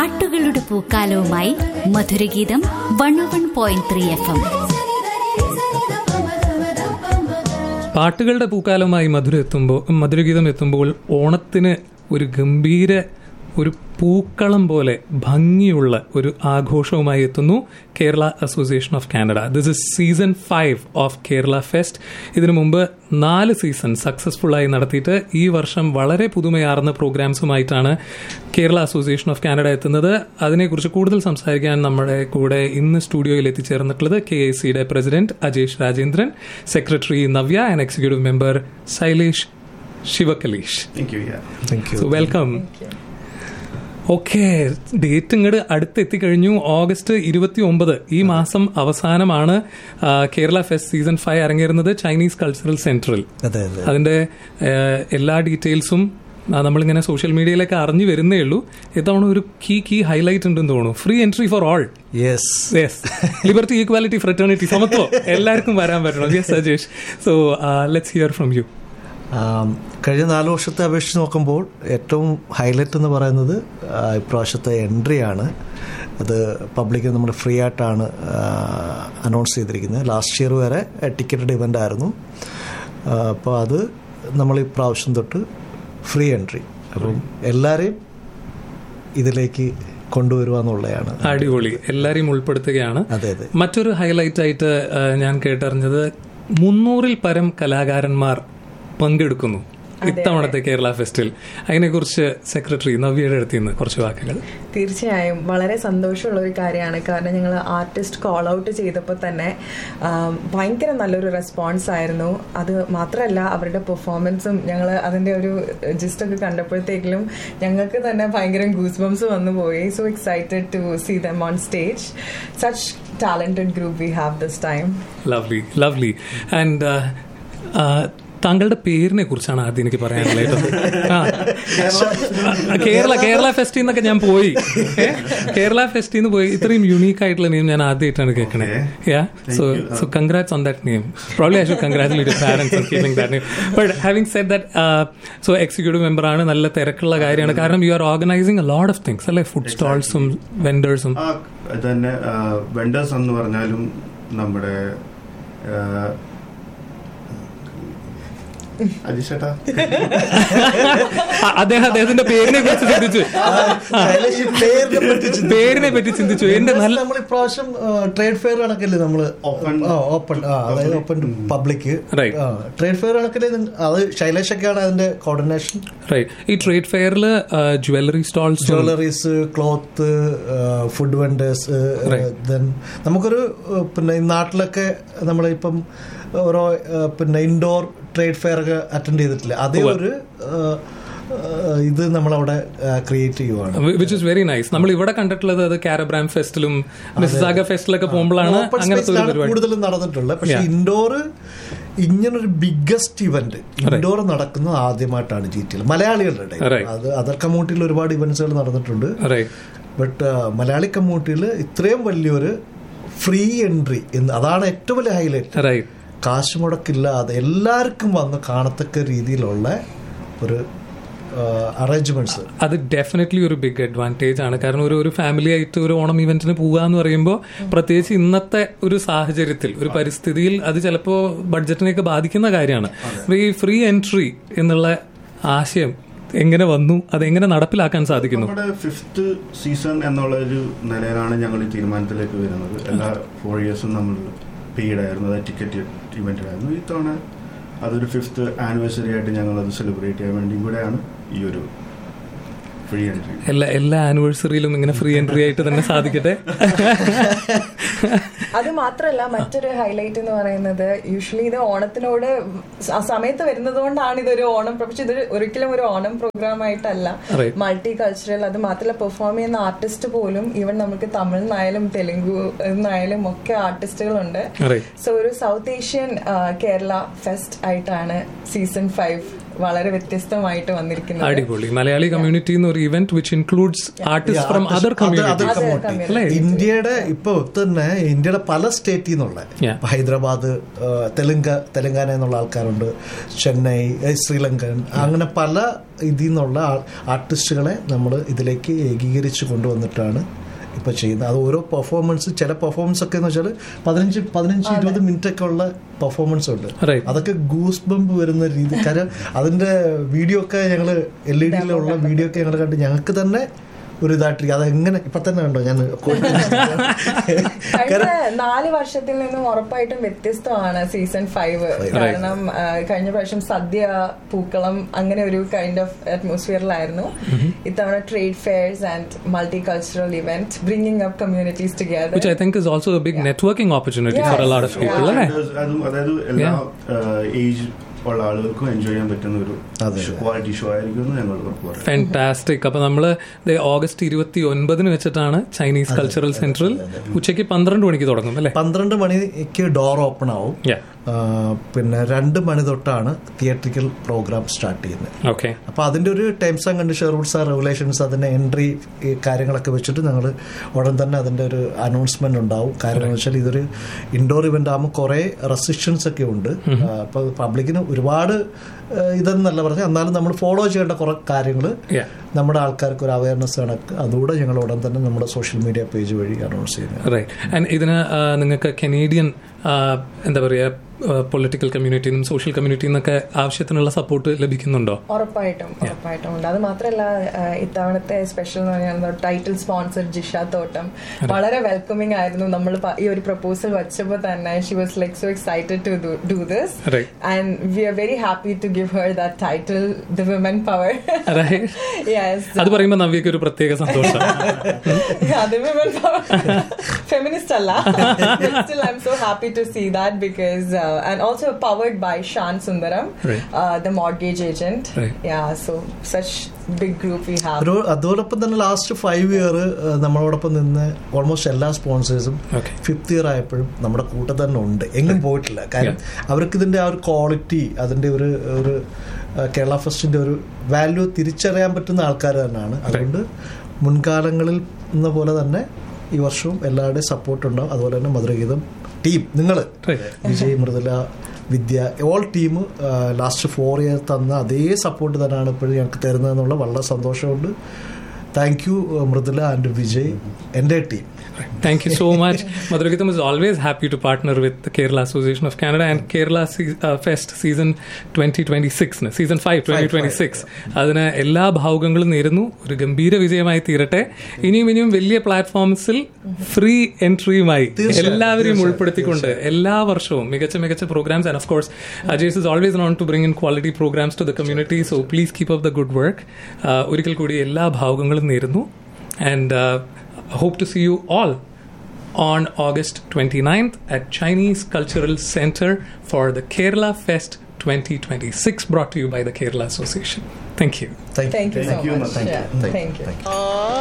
പാട്ടുകളുടെ പൂക്കാലവുമായി മധുരഗീതം one one point three F M പാട്ടുകളുടെ പൂക്കാലമായി മധുര എത്തുമ്പോൾ മധുരഗീതം എത്തുമ്പോൾ ഓണത്തിന് ഒരു ഗംഭീര ഒരു പൂക്കളം പോലെ ഭംഗിയുള്ള ഒരു ആഘോഷവുമായി എത്തുന്നു Kerala association of Canada this is season five of Kerala fest ഇതിനു മുമ്പ് നാല് സീസൺ സക്സസ്ഫുൾ ആയി നടത്തിയിട്ട് ഈ വർഷം വളരെ പുതുമയാർന്ന പ്രോഗ്രാംസുമായിട്ടാണ് കേരള അസോസിയേഷൻ ഓഫ് കാനഡ എത്തുന്നത് അതിനെക്കുറിച്ച് കൂടുതൽ സംസാരിക്കാൻ നമ്മുടെ കൂടെ ഇന്ന് സ്റ്റുഡിയോയിൽ എത്തിച്ചേർന്നിട്ടുള്ളത് കെ എ സിയുടെ president Ajesh Rajendran secretary Navya and executive member Shailesh Shivakalish Thank you. Yeah. Thank you so welcome okay date ഇങ്ങോട്ട് അടുത്തെത്തിക്കഴിഞ്ഞു ഓഗസ്റ്റ് ഇരുപത്തി ഒമ്പത് ഈ മാസം അവസാനമാണ് ആ, കേരള ഫെസ്റ്റ് സീസൺ ഫൈവ് അരങ്ങേറുന്നത് ചൈനീസ് കൾച്ചറൽ സെന്ററിൽ അതെ അതെ അതിന്റെ ഏഹ്, എല്ലാ ഡീറ്റെയിൽസും ആ, നമ്മളിങ്ങനെ സോഷ്യൽ മീഡിയയിലൊക്കെ അറിഞ്ഞു വരുന്നേ ഉള്ളൂ ഇത്തവണ ഒരു കീ കീ ഹൈലൈറ്റ് ഉണ്ടെന്ന് തോന്നുന്നു free entry for all yes yes liberty equality fraternity സമത്വം എല്ലാവർക്കും വരാൻ പറ്റണം yes Sajesh so let's hear from you um, കഴിഞ്ഞ നാല് വർഷത്തെ അപേക്ഷിച്ച് നോക്കുമ്പോൾ ഏറ്റവും ഹൈലൈറ്റ് എന്ന് പറയുന്നത് ആ, ഇപ്രാവശ്യത്തെ എൻട്രി ആണ് അത് പബ്ലിക്കിന് നമ്മൾ ഫ്രീ ആയിട്ടാണ് അനൗൺസ് ചെയ്തിരിക്കുന്നത് ലാസ്റ്റ് ഇയർ വരെ ടിക്കറ്റഡ് ഇവൻ്റ് ആയിരുന്നു അപ്പോൾ അത് നമ്മൾ ഈ പ്രാവശ്യം തൊട്ട് ഫ്രീ എൻട്രി അപ്പം എല്ലാവരെയും ഇതിലേക്ക് കൊണ്ടുവരിക എന്നുള്ളതാണ് അടിപൊളി എല്ലാരെയും ഉൾപ്പെടുത്തുകയാണ് അതെ അതെ മറ്റൊരു ഹൈലൈറ്റ് ആയിട്ട് ആ, ഞാൻ കേട്ടറിഞ്ഞത് മുന്നൂറിൽ പരം കലാകാരന്മാർ പങ്കെടുക്കുന്നു ഇത്തവണത്തെ കേരള ഫെസ്റ്റിൽ അതിനെക്കുറിച്ച് സെക്രട്ടറി നവ്യയുടെ അടുത്ത് നിന്ന് കുറച്ച് വാക്കുകൾ തീർച്ചയായും വളരെ സന്തോഷമുള്ള ഒരു കാര്യമാണ് കാരണം ഞങ്ങൾ ആർട്ടിസ്റ്റ് കോൾ ഔട്ട് ചെയ്തപ്പോൾ തന്നെ ആം, ഭയങ്കര നല്ലൊരു റെസ്പോൺസ് ആയിരുന്നു അത് മാത്രമല്ല അവരുടെ പെർഫോമൻസും ഞങ്ങൾ അതിൻ്റെ ഒരു ജിസ്റ്റ് ഒക്കെ കണ്ടപ്പോഴത്തേക്കിലും ഞങ്ങൾക്ക് തന്നെ ഭയങ്കര ഗൂസ് ബംസ് വന്നു പോയി so excited to see them on stage such talented group we have this time lovely lovely and താങ്കളുടെ പേരിനെ കുറിച്ചാണ് ആദ്യം എനിക്ക് പറയാനുള്ളത് ആ. കേരള കേരള ഫെസ്റ്റിൽ നിന്നൊക്കെ ഞാൻ പോയി ഏ? കേരള ഫെസ്റ്റിൽ നിന്ന് പോയി ഇത്രയും യുണീക്ക് ആയിട്ടുള്ള നെയിം ഞാൻ ആദ്യമായിട്ടാണ് കേൾക്കണേ yeah so so congrats on that name probably I should congratulate parents on keeping that name but having said that so executive member ആണ് നല്ല തിരക്കുള്ള കാര്യമാണ് കാരണം you are organising a lot of things അല്ലെ food സ്റ്റോൾസും വെൻഡേഴ്സും ആ തന്നെ വെണ്ടേഴ്സ് എന്ന് പറഞ്ഞാലും നമ്മുടെ ആ, അജിഷേട്ടാ അദ്ദേഹം അദ്ദേഹത്തിന്റെ പേരിനെ കുറിച്ച് ചിന്തിച്ചു ശൈലേഷ് ഈ പേരിനെ പറ്റി ചിന്തിച്ചു. പേരിനെ പറ്റി ചിന്തിച്ചു എന്റെ നല്ല നമ്മൾ ഇപ്രാവശ്യം ട്രേഡ് ഫെയർ കണക്കല്ലേ നമ്മള് Open. ഓപ്പൺ അതായത് open to public Right. Trade fair കണക്കില് നിങ്ങ- അത് ശൈലേഷ് ഒക്കെയാണ് അതിന്റെ കോർഡിനേഷൻ റൈറ്റ് ഈ ട്രേഡ് ഫെയറിൽ jewellery stalls jewelleries cloth food vendors then നമുക്കൊരു uh, പിന്നെ ഈ നാട്ടിലൊക്കെ നമ്മളിപ്പം ഓരോ uh, പിന്നെ ഇൻഡോർ ട്രേഡ് ഫെയർ ഒക്കെ അറ്റൻഡ് ചെയ്തിട്ടില്ല അതേ ഒരു uh, uh, ഇത് നമ്മളവിടെ ക്രിയേറ്റ് ചെയ്യുവാണ് വിച്ച് ഇസ് വെരി നൈസ് നമ്മൾ ഇവിടെ കണ്ടിട്ടുള്ളത് അത് കാരബ്രാം ഫെസ്റ്റിലും മിസ്സാഗ ഫെസ്റ്റിലൊക്കെ പോകുമ്പോഴാണ് ഓപ്പൺ അങ്ങനത്തെ ഒരു സ്പേസിലാണ് പരിപാടി കൂടുതലും നടന്നിട്ടുള്ളത് പക്ഷെ Yeah. ഇൻഡോർ ഇങ്ങനൊരു ബിഗ്ഗസ്റ്റ് ഇവന്റ് ഇൻഡോർ നടക്കുന്നത് ആദ്യമായിട്ടാണ് ജി ടിയിൽ മലയാളികളുടെ ഇടയിൽ. Right. അത് അതർ കമ്മ്യൂണിറ്റിയിൽ ഒരുപാട് ഇവന്റ്സുകൾ നടന്നിട്ടുണ്ട് റൈറ്റ് ബട്ട് മലയാളി കമ്മ്യൂണിറ്റിയിൽ ഇത്രയും വലിയൊരു ഫ്രീ എൻട്രി എന്ന് അതാണ് ഏറ്റവും വലിയ ഹൈലൈറ്റ് റൈറ്റ് കാശ് മുടക്കില്ലാതെ എല്ലാവർക്കും വന്ന് കാണത്തക്ക രീതിയിലുള്ള ഒരു അറേഞ്ച്മെന്റ്സ് അത് ഡെഫിനറ്റ്ലി ഒരു ബിഗ് അഡ്വാൻറ്റേജ് ആണ് കാരണം ഒരു ഒരു ഫാമിലി ആയിട്ട് ഒരു ഓണം ഇവന്റിന് പോവുക എന്ന് പറയുമ്പോൾ പ്രത്യേകിച്ച് ഇന്നത്തെ ഒരു സാഹചര്യത്തിൽ ഒരു പരിസ്ഥിതിയിൽ അത് ചിലപ്പോൾ ബഡ്ജറ്റിനെയൊക്കെ ബാധിക്കുന്ന കാര്യമാണ് അപ്പൊ ഈ ഫ്രീ എൻട്രി എന്നുള്ള ആശയം എങ്ങനെ വന്നു അതെങ്ങനെ നടപ്പിലാക്കാൻ സാധിക്കുന്നു നമ്മുടെ ഫിഫ്ത്ത് സീസൺ എന്നുള്ള ഒരു നിലയിലാണ് ഞങ്ങൾ ഈ തീരുമാനത്തിലേക്ക് വരുന്നത് എല്ലാ ഫോർ ഇയേഴ്സും നമ്മൾ പെയ്ഡ് ആയിരുന്നു അത് ടിക്കറ്റ് ഇവന്റ് ആയിരുന്നു ഇത്തവണ അതൊരു ഫിഫ്ത്ത് ആനിവേഴ്സറി ആയിട്ട് ഞങ്ങൾ അത് സെലിബ്രേറ്റ് ചെയ്യാൻ വേണ്ടി കൂടെയാണ് ഈ ഒരു ഫ്രീ എൻട്രി എല്ലാ എല്ലാ ആനിവേഴ്സറിയിലും ഇങ്ങനെ ഫ്രീ എൻട്രി ആയിട്ട് തന്നെ സാധിക്കട്ടെ അത് മാത്രമല്ല മറ്റൊരു ഹൈലൈറ്റ് എന്ന് പറയുന്നത് യൂഷ്വലി ഇത് ഓണത്തിനോട് ആ സമയത്ത് വരുന്നത് കൊണ്ടാണ് ഇതൊരു ഓണം പ്ര- പക്ഷെ ഇത് ഒരിക്കലും ഒരു ഓണം പ്രോഗ്രാം ആയിട്ടല്ല Right. മൾട്ടി കൾച്ചറൽ അത് മാത്രമല്ല പെർഫോം ചെയ്യുന്ന ആർട്ടിസ്റ്റ് പോലും ഈവൻ നമുക്ക് തമിഴ് നിന്നായാലും തെലുങ്കു നിന്നായാലും ഒക്കെ ആർട്ടിസ്റ്റുകളുണ്ട് Right. സോ ഒരു സൗത്ത് ഏഷ്യൻ കേരള ഫെസ്റ്റ് ആയിട്ടാണ് സീസൺ ഫൈവ് വളരെ വ്യത്യസ്തമായിട്ട് വന്നിരിക്കുന്നത് അടിപൊളി മലയാളി കമ്മ്യൂണിറ്റി എന്ന് ഒരു event which includes artist from artist- other other- community other community. community. അല്ലേ ഇന്ത്യയുടെ ഇപ്പൊ തന്നെ ഇന്ത്യയുടെ പല സ്റ്റേറ്റിൽ നിന്നുള്ള Yeah. ഇപ്പൊ ഹൈദരാബാദ് ആ, തെലുങ്ക തെലങ്കാന എന്നുള്ള ആൾക്കാരുണ്ട് ചെന്നൈ ഏ, ശ്രീലങ്കൻ അങ്ങനെ പല ഇതിൽ നിന്നുള്ള ആ- ആർട്ടിസ്റ്റുകളെ നമ്മൾ ഇതിലേക്ക് ഏകീകരിച്ച് കൊണ്ടുവന്നിട്ടാണ് ഇപ്പൊ ചെയ്യുന്നത് അത് ഓരോ പെർഫോമൻസ് ചില പെർഫോമൻസ് ഒക്കെ എന്ന് വെച്ചാൽ പതിനഞ്ച് പതിനഞ്ച് ഇരുപത് മിനിറ്റ് ഒക്കെ ഉള്ള പെർഫോമൻസ് ഉണ്ട് Right. അതൊക്കെ ഗൂസ് ബംബ് വരുന്ന രീതി കാര്യം അതിന്റെ വീഡിയോ ഒക്കെ ഞങ്ങൾ എൽ ഇ ഡിയിലുള്ള വീഡിയോ ഒക്കെ ഞങ്ങൾ കണ്ട് ഞങ്ങൾക്ക് തന്നെ ഒരു ഇതായിട്ടിരിക്കും അതെങ്ങനെ ഇപ്പൊ തന്നെ ഉണ്ടോ ഞാൻ കഴിഞ്ഞ നാല് വർഷത്തിൽ നിന്നും ഉറപ്പായിട്ടും വ്യത്യസ്തമാണ് സീസൺ ഫൈവ് കാരണം ആ, കഴിഞ്ഞ പ്രാവശ്യം സദ്യ പൂക്കളം അങ്ങനെ ഒരു കൈൻഡ് ഓഫ് അറ്റ്മോസ്ഫിയറിലായിരുന്നു ഇത്തവണ trade fairs and multi cultural event bringing up communities together which I think is also a big networking opportunity for a lot of people, അല്ലേ അതും അതായത് എല്ലാ ഏജ് ഉള്ള ആളുകൾക്കും എൻജോയ് ചെയ്യാൻ പറ്റുന്ന ഒരു അതെ. ക്വാളിറ്റി ഷോ ആയിരിക്കും എന്ന് ഞങ്ങൾ ഉറപ്പ് പറയാം ഫാന്റാസ്റ്റിക് അപ്പൊ നമ്മള് ദേ ഓഗസ്റ്റ് ഇരുപത്തി ഒൻപതിന് വെച്ചിട്ടാണ് ചൈനീസ് കൾച്ചറൽ സെന്ററിൽ ഉച്ചയ്ക്ക് പന്ത്രണ്ട് മണിക്ക് തുടങ്ങും അല്ലേ പന്ത്രണ്ട് മണിക്ക് ഡോർ ഓപ്പൺ ആവും Yeah. ആ, പിന്നെ രണ്ട് മണി തൊട്ടാണ് തിയേറ്ററിക്കൽ പ്രോഗ്രാം സ്റ്റാർട്ട് ചെയ്യുന്നത് ഓക്കെ അപ്പോൾ അതിൻ്റെ ഒരു times and condition rules and regulations അതിൻ്റെ എൻട്രി കാര്യങ്ങളൊക്കെ വെച്ചിട്ട് ഞങ്ങൾ ഉടൻ തന്നെ അതിൻ്റെ ഒരു അനൗൺസ്മെന്റ് ഉണ്ടാവും കാര്യം എന്ന് വെച്ചാൽ ഇതൊരു ഇൻഡോർ ഇവന്റ് ആകുമ്പോൾ കുറേ റെസ്ട്രിക്ഷൻസ് ഒക്കെ ഉണ്ട് അപ്പോൾ പബ്ലിക്കിന് ഒരുപാട് ആ, ഇതെന്നല്ല പറഞ്ഞാൽ എന്നാലും നമ്മൾ ഫോളോ ചെയ്യേണ്ട കുറേ കാര്യങ്ങൾ Yeah. നമ്മുടെ ആൾക്കാർക്ക് ഒരു അവയർനെസ് കണക്ക് അതുകൂടെ ഞങ്ങൾ ഉടൻ തന്നെ നമ്മുടെ സോഷ്യൽ മീഡിയ പേജ് വഴി അനൗൺസ് ചെയ്യുന്നത് റൈറ്റ് ആൻഡ് ഇതിന് ആ, നിങ്ങൾക്ക് കനേഡിയൻ ആ, എന്താ പറയുക പൊളിറ്റിക്കൽ കമ്മ്യൂണിറ്റിയിൽ നിന്നും സോഷ്യൽ കമ്മ്യൂണിറ്റിയിൽ നിന്നൊക്കെ ആവശ്യത്തിനുള്ള സപ്പോർട്ട് ലഭിക്കുന്നുണ്ടോ ഉറപ്പായിട്ടും ഉറപ്പായിട്ടും ഉണ്ട് അത് മാത്രമല്ല ആ, ഇത്തവണത്തെ സ്പെഷ്യൽ എന്ന് പറഞ്ഞാൽ ടൈറ്റിൽ സ്പോൺസർ ജിഷ തോട്ടം വളരെ വെൽക്കമിങ് ആയിരുന്നു നമ്മൾ ഈ ഒരു പ്രപ്പോസൽ വെച്ചപ്പോൾ തന്നെ she was like so excited to do this Right. And we are very happy to give her that title the women power Right. Yes അത് പറയുമ്പോൾ നവ്യക്ക് ഒരു പ്രത്യേക സന്തോഷം yeah, the women power. feminist Allah. but still, I'm so happy to see that because, uh, and also powered by Shan Sundaram, Right. uh, the mortgage agent. Right. Yeah, so such big group we have. ഒരു അതോടൊപ്പം തന്നെ last five year നമ്മളോടൊപ്പം നിന്ന് almost എല്ലാ സ്പോൺസേഴ്സും Okay. Fifth year ആയപ്പോഴും നമ്മുടെ കൂട്ടം തന്നെ ഉണ്ട് എങ്ങും പോയിട്ടില്ല കാര്യം അവർക്ക് ഇതിന്റെ ആ ഒരു ക്വാളിറ്റി അതിന്റെ ഒരു ഒരു ആ, കേരള ഫെസ്റ്റിന്റെ ഒരു വാല്യൂ തിരിച്ചറിയാൻ പറ്റുന്ന ആൾക്കാർ തന്നെയാണ് അതുകൊണ്ട് മുൻകാലങ്ങളിൽ എന്ന പോലെ തന്നെ ഈ വർഷവും എല്ലാവരുടെയും സപ്പോർട്ട് ഉണ്ടാവും അതുപോലെ തന്നെ മധുരഗീതം ടീം നിങ്ങൾ Right. Vijay Mridula Vidya all team last four year തന്ന അതേ സപ്പോർട്ട് തന്നെയാണ് ഇപ്പോഴും ഞങ്ങൾക്ക് തരുന്നതെന്നുള്ള വളരെ സന്തോഷമുണ്ട് thank you Mridula and Vijay എൻ്റെ team Thank you so much. Madhuragitam is always happy to partner with the Kerala Association of Canada and Kerala Se- uh, Fest season 2026, ന്, season 5 2026. അതിന് എല്ലാ ഭാവുകങ്ങളും നേരുന്നു ഒരു ഗംഭീര വിജയമായി തീരട്ടെ ഇനിയും ഇനിയും വലിയ പ്ലാറ്റ്ഫോംസിൽ ഫ്രീ എൻട്രിയുമായി തീർച്ചയായും, എല്ലാവരെയും തീർച്ചയായും, ഉൾപ്പെടുത്തിക്കൊണ്ട് എല്ലാ വർഷവും മികച്ച മികച്ച programs and of course Ajay's is always known to bring in quality programs to the community so please keep up the good work ഒരിക്കൽ കൂടി എല്ലാ ഭാവുകങ്ങളും നേരുന്നു and hope to see you all on August 29th at Chinese Cultural Center for the Kerala Fest 2026, brought to you by the Kerala Association. Thank you. Thank you Thank you so Thank you, much. Thank you. Yeah, Thank you. thank you.